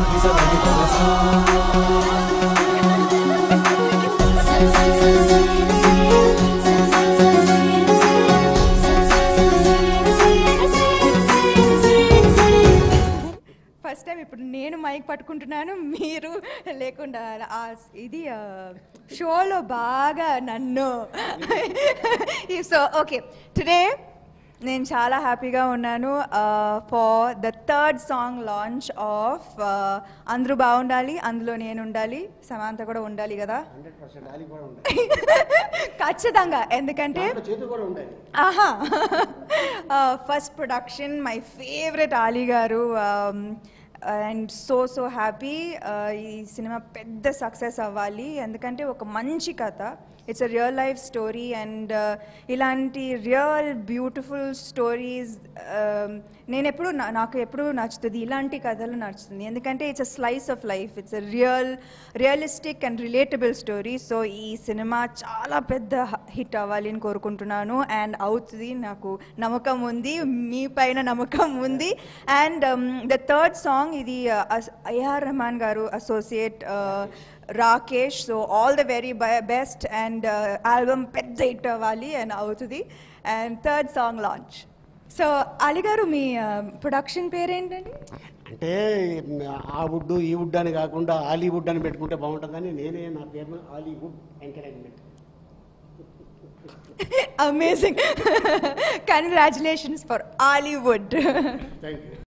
first time ఇప్పుడు నేను mic పట్టుకుంటున్నాను మీరు లేకుండా ఆ ఇది ఆ, షోలో బాగా నన్ను సో ఓకే టుడే నేను చాలా హ్యాపీగా ఉన్నాను for the third song launch of అందరూ బాగుండాలి అందులో నేను ఉండాలి సమాంత కూడా ఉండాలి కదా హండ్రెడ్ పర్సెంట్ అది కూడా ఉండాలి ఖచ్చితంగా ఎందుకంటే దాంట్లో చేతులు కూడా ఉండాలి ఆహా first production my favourite Ali గారు అండ్ సో సో హ్యాపీ ఈ సినిమా పెద్ద సక్సెస్ అవ్వాలి ఎందుకంటే ఒక మంచి కథ it's a real life story and ఇలాంటి రియల్ బ్యూటిఫుల్ స్టోరీస్ నేను ఎప్పుడు నా- నాకు ఎప్పుడు నచ్చుతుంది ఇలాంటి కథలు నచ్చుతుంది ఎందుకంటే it's a slice of life it's a real realistic and relatable story so ఈ సినిమా చాలా పెద్ద హిట్ అవ్వాలి అని కోరుకుంటున్నాను అండ్ అవుతుంది నాకు నమ్మకం ఉంది మీ పైన నమ్మకం ఉంది అండ్ ద థర్డ్ సాంగ్ ఇది ఏఆర్ రెహమాన్ గారు associate Rakesh so all the very best and album పెద్ద హిట్ అవ్వాలి అండ్ అవుతుంది and third song launch so Ali గారు మీ ప్రొడక్షన్ పేరేంటండి అంటే ఆ వుడ్ ఈ వుడ్ అని కాకుండా హాలీవుడ్ అని పెట్టుకుంటే బాగుంటుందని నేనే నా పేరు Hollywood encouragement amazing congratulations for Aliwood thank you